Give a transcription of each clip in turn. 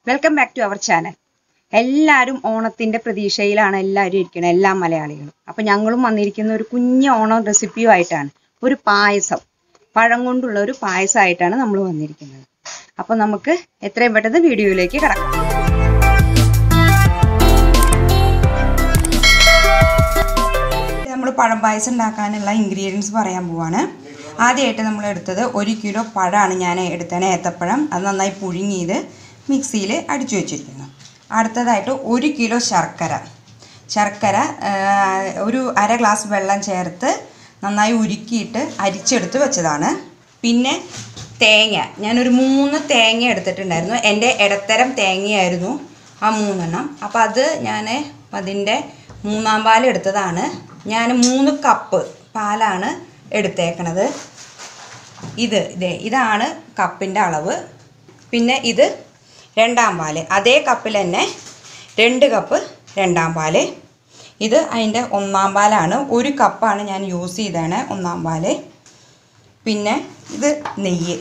welcome back to our channel എല്ലാവരും ഓണത്തിന്റെ പ്രതീക്ഷയിലാണ് എല്ലാവരും ഇരിക്കുന്നത് എല്ലാ മലയാളികളും അപ്പൊ ഞങ്ങളും വന്നിരിക്കുന്ന ഒരു കുഞ്ഞ് ഓണം റെസിപ്പിയുമായിട്ടാണ് ഒരു പായസം പഴം കൊണ്ടുള്ള ഒരു പായസമായിട്ടാണ് നമ്മൾ വന്നിരിക്കുന്നത് അപ്പൊ നമുക്ക് എത്രയും പെട്ടെന്ന് വീഡിയോയിലേക്ക് കിടക്കാം നമ്മൾ പഴം പായസം ഉണ്ടാക്കാനുള്ള ഇൻഗ്രീഡിയൻസ് പറയാൻ പോവാണ് ആദ്യമായിട്ട് നമ്മൾ എടുത്തത് ഒരു കിലോ പഴമാണ് ഞാൻ എടുത്തത് ഏത്തപ്പഴം അത് നന്നായി പുഴുങ്ങിയത് മിക്സിയിൽ അടിച്ചു വെച്ചിരിക്കുന്നു അടുത്തതായിട്ട് ഒരു കിലോ ശർക്കര ശർക്കര ആ, ഒരു അര ഗ്ലാസ് വെള്ളം ചേർത്ത് നന്നായി ഉരുക്കിയിട്ട് അരിച്ചെടുത്ത് വെച്ചതാണ് പിന്നെ തേങ്ങ ഞാനൊരു മൂന്ന് തേങ്ങ എടുത്തിട്ടുണ്ടായിരുന്നു എൻ്റെ ഇടത്തരം തേങ്ങയായിരുന്നു ആ മൂന്നെണ്ണം അപ്പോൾ അത് ഞാൻ അതിൻ്റെ മൂന്നാം പാൽ എടുത്തതാണ് ഞാൻ മൂന്ന് കപ്പ് പാലാണ് എടുത്തേക്കണത് ഇത് ഇതേ ഇതാണ് കപ്പിൻ്റെ അളവ് പിന്നെ ഇത് രണ്ടാം പാല് അതേ കപ്പിൽ തന്നെ രണ്ട് കപ്പ് രണ്ടാം പാല് ഇത് അതിൻ്റെ ഒന്നാം പാലാണ് ഒരു കപ്പാണ് ഞാൻ യൂസ് ചെയ്തതാണ് ഒന്നാം പാല് പിന്നെ ഇത് നെയ്യ്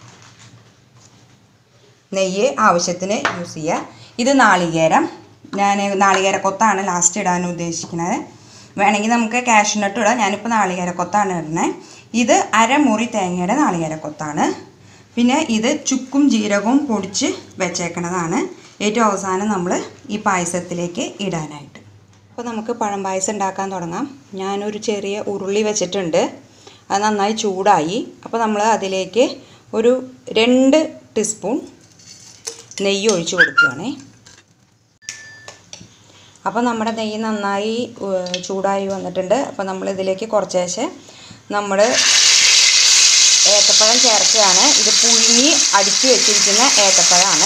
നെയ്യ് ആവശ്യത്തിന് യൂസ് ചെയ്യുക ഇത് നാളികേരം ഞാൻ നാളികേര കൊത്താണ് ലാസ്റ്റ് ഇടാൻ ഉദ്ദേശിക്കുന്നത് വേണമെങ്കിൽ നമുക്ക് കാഷ്നട്ട് ഇടാം ഞാനിപ്പോൾ നാളികേര കൊത്താണ് ഇടുന്നത് ഇത് അരമുറി തേങ്ങയുടെ നാളികേര കൊത്താണ് പിന്നെ ഇത് ചുക്കും ജീരകവും പൊടിച്ച് വെച്ചേക്കണതാണ് ഏറ്റവും അവസാനം നമ്മൾ ഈ പായസത്തിലേക്ക് ഇടാനായിട്ട് അപ്പോൾ നമുക്ക് പഴം പായസം ഉണ്ടാക്കാൻ തുടങ്ങാം ഞാനൊരു ചെറിയ ഉരുളി വെച്ചിട്ടുണ്ട് അത് നന്നായി ചൂടായി അപ്പോൾ നമ്മൾ അതിലേക്ക് ഒരു രണ്ട് ടീസ്പൂൺ നെയ്യ് ഒഴിച്ച് കൊടുക്കുകയാണേ അപ്പോൾ നമ്മുടെ നെയ്യ് നന്നായി ഏഹ്, ചൂടായി വന്നിട്ടുണ്ട് അപ്പോൾ നമ്മൾ ഇതിലേക്ക് കുറച്ചേശെ നമ്മൾ ഏത്തപ്പഴം ചേർക്കുകയാണ് ഇത് പുഴുങ്ങി അടിച്ചു വെച്ചിരിക്കുന്ന ഏത്തപ്പഴമാണ്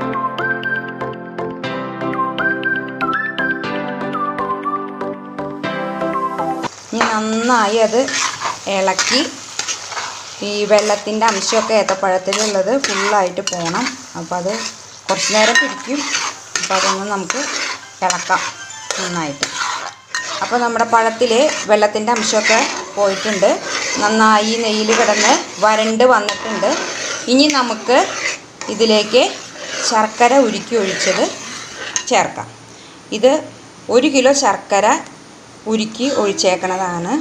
ഇനി നന്നായി അത് ഇളക്കി ഈ വെള്ളത്തിൻ്റെ അംശമൊക്കെ ഏത്തപ്പഴത്തിലുള്ളത് ഫുള്ളായിട്ട് പോകണം അപ്പോൾ അത് കുറച്ച് നേരം പിടിക്കും അപ്പോൾ അതൊന്ന് നമുക്ക് ഇളക്കാം നന്നായിട്ട് അപ്പോൾ നമ്മുടെ പഴത്തിൽ വെള്ളത്തിൻ്റെ അംശമൊക്കെ പോയിട്ടുണ്ട് നന്നായി നെയ്യിൽ കിടന്ന് വരണ്ട് വന്നിട്ടുണ്ട് ഇനി നമുക്ക് ഇതിലേക്ക് ശർക്കര ഉരുക്കി ഒഴിച്ചത് ചേർക്കാം ഇത് ഒരു കിലോ ശർക്കര ഉരുക്കി ഒഴിച്ചേക്കണതാണ്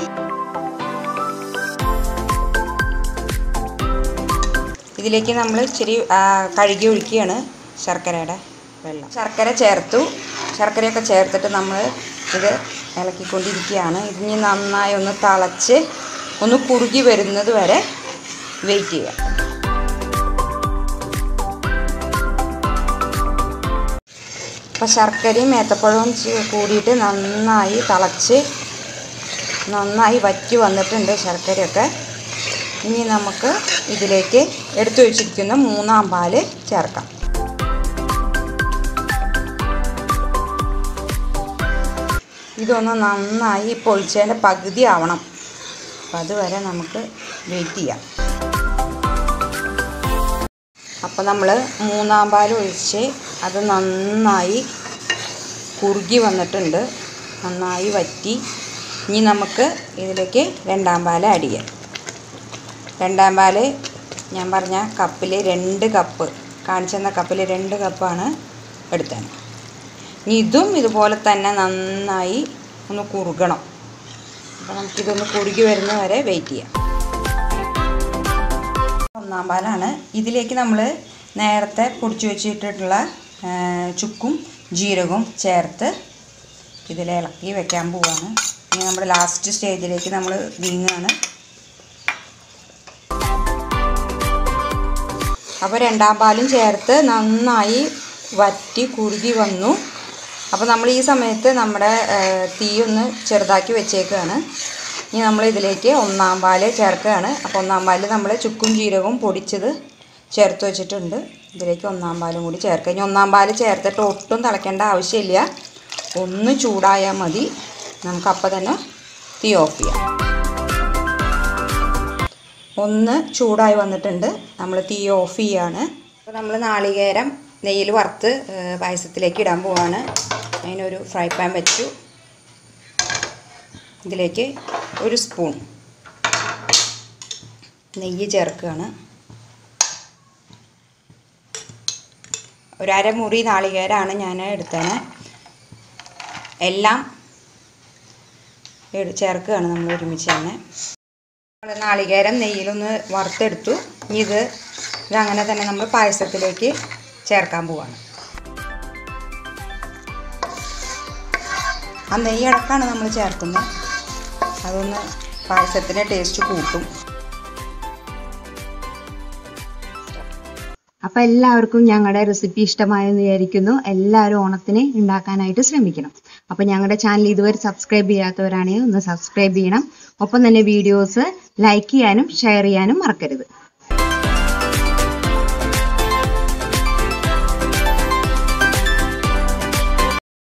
ഇതിലേക്ക് നമ്മൾ ഇച്ചിരി ആ, കഴുകി ഒഴിക്കുകയാണ് ശർക്കരയുടെ വെള്ളം ശർക്കര ചേർത്തു ശർക്കരയൊക്കെ ചേർത്തിട്ട് നമ്മൾ ഇത് ഇളക്കിക്കൊണ്ടിരിക്കുകയാണ് ഇതിനി നന്നായി ഒന്ന് തിളച്ച് ഒന്ന് കുറുകി വരുന്നത് വരെ വെയിറ്റ് ചെയ്യുക അപ്പോൾ ശർക്കരയും ഏത്തപ്പഴവും ചെ- കൂടിയിട്ട് നന്നായി തിളച്ച് നന്നായി വറ്റി വന്നിട്ടുണ്ട് ശർക്കരയൊക്കെ ഇനി നമുക്ക് ഇതിലേക്ക് എടുത്തു വെച്ചിരിക്കുന്ന മൂന്നാം പാല് ചേർക്കാം ഇതൊന്ന് നന്നായി പൊളിച്ചതിൻ്റെ പകുതി ആവണം അപ്പം അതുവരെ നമുക്ക് വെയിറ്റ് ചെയ്യാം അപ്പോൾ നമ്മൾ മൂന്നാം പാൽ ഒഴിച്ച് അത് നന്നായി കുറുകി വന്നിട്ടുണ്ട് നന്നായി വറ്റി ഇനി നമുക്ക് ഇതിലേക്ക് രണ്ടാം പാൽ ആഡ് ചെയ്യാം രണ്ടാം പാല് ഞാൻ പറഞ്ഞ കപ്പിൽ രണ്ട് കപ്പ് കാണിച്ചെന്ന കപ്പിൽ രണ്ട് കപ്പാണ് എടുത്തത് ഇനി ഇതും ഇതുപോലെ തന്നെ നന്നായി ഒന്ന് കുറുകണം അപ്പോൾ നമുക്കിതൊന്ന് കുറുകി വരുന്ന വരെ വെയിറ്റ് ചെയ്യാം ഒന്നാം പാലാണ് ഇതിലേക്ക് നമ്മൾ നേരത്തെ പൊടിച്ചു വെച്ചിട്ടുള്ള ആ, ചുക്കും ജീരകവും ചേർത്ത് ഇതിൽ ഇളക്കി വെക്കാൻ പോവാണ് ഇനി നമ്മുടെ ലാസ്റ്റ് സ്റ്റേജിലേക്ക് നമ്മൾ നീങ്ങുകയാണ് അപ്പോൾ രണ്ടാം പാലും ചേർത്ത് നന്നായി വറ്റി കുറുകി വന്നു അപ്പോൾ നമ്മൾ ഈ സമയത്ത് നമ്മുടെ ആ, തീ ഒന്ന് ചെറുതാക്കി വെച്ചേക്കുകയാണ് ഇനി നമ്മൾ ഇതിലേക്ക് ഒന്നാം പാല് ചേർക്കുകയാണ് അപ്പോൾ ഒന്നാം പാലിൽ നമ്മൾ ചുക്കും ജീരകവും പൊടിച്ചത് ചേർത്ത് വെച്ചിട്ടുണ്ട് ഇതിലേക്ക് ഒന്നാം പാലും കൂടി ചേർക്കുക ഇനി ഒന്നാം പാല് ചേർത്തിട്ട് ഒട്ടും തിളയ്ക്കേണ്ട ആവശ്യമില്ല ഒന്ന് ചൂടായാൽ മതി നമുക്കപ്പോൾ തന്നെ തീ ഓഫ് ചെയ്യാം ഒന്ന് ചൂടായി വന്നിട്ടുണ്ട് നമ്മൾ തീ ഓഫ് ചെയ്യാണ് അപ്പോൾ നമ്മൾ നാളികേരം നെയ്യിൽ വറുത്ത് ഏഹ്, പായസത്തിലേക്ക് ഇടാൻ പോവാണ് അതിനൊരു ഫ്രൈ പാൻ വെച്ചു ഇതിലേക്ക് ഒരു സ്പൂൺ നെയ്യ് ചേർക്കുകയാണ് ഒരു അരമുറി നാളികേരമാണ് ഞാൻ എടുത്തത് എല്ലാം എടു- ചേർക്കുകയാണ് നമ്മൾ ഒരുമിച്ച് തന്നെ നമ്മൾ നാളികേരം നെയ്യിലൊന്ന് വറുത്തെടുത്തു ഇനി ഇത് ഇതങ്ങനെ തന്നെ നമ്മൾ പായസത്തിലേക്ക് ചേർക്കാൻ പോവാണ് ആ നെയ്യ് അടക്കമാണ് നമ്മൾ ചേർക്കുന്നത് അതൊന്ന് പായസത്തിൻ്റെ ടേസ്റ്റ് കൂട്ടും അപ്പൊ എല്ലാവർക്കും ഞങ്ങളുടെ റെസിപ്പി ഇഷ്ടമായെന്ന് വിചാരിക്കുന്നു എല്ലാവരും ഓണത്തിന് ഉണ്ടാക്കാനായിട്ട് ശ്രമിക്കണം അപ്പൊ ഞങ്ങളുടെ ചാനൽ ഇതുവരെ സബ്സ്ക്രൈബ് ചെയ്യാത്തവരാണെങ്കിൽ ഒന്ന് സബ്സ്ക്രൈബ് ചെയ്യണം ഒപ്പം തന്നെ വീഡിയോസ് ലൈക്ക് ചെയ്യാനും ഷെയർ ചെയ്യാനും മറക്കരുത്